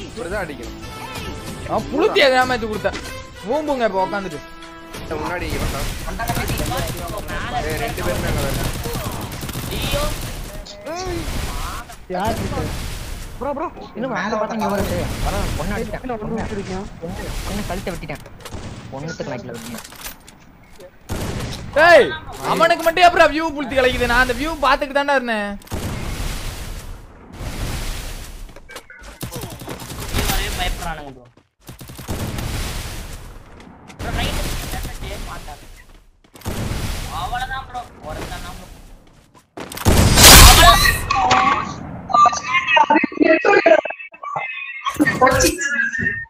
இப்படிதான் அடிக்கணும் அவன் புளுத்தி ஏமாத்தி கொடுத்தேன் மூம்புங்க இப்ப உட்காந்துட்டு இந்த முன்னாடி இவன் தான் ஏய், ரெண்டு பேருமே அங்க வேணும் யார் இருக்கு ப்ரோ ப்ரோ இன்னும் மேல பார்த்தா இங்க வருது வர பொண்ணு அடிச்சிட்டேன் ஒண்ணு பொண்ணு வச்சிருக்கேன் பொண்ணு கழுத்தை வெட்டிட்டேன் பொண்ணுத்துக்கு நைட்ல வெட்டிட்டேன் டேய் அவனுக்கு மட்டும் அப்புறம் வியூ புளுத்தி கிடைக்குது நான் அந்த வியூ பாத்துட்டு தானே இருந்தேன் வரவே பயப்படுறானுங்க ப்ரோ ப்ரோ ரைட் டேட்டே மாட்டாரு அவ்வளவுதான் ப்ரோ ஒருத்தன் தான் bro. Watching.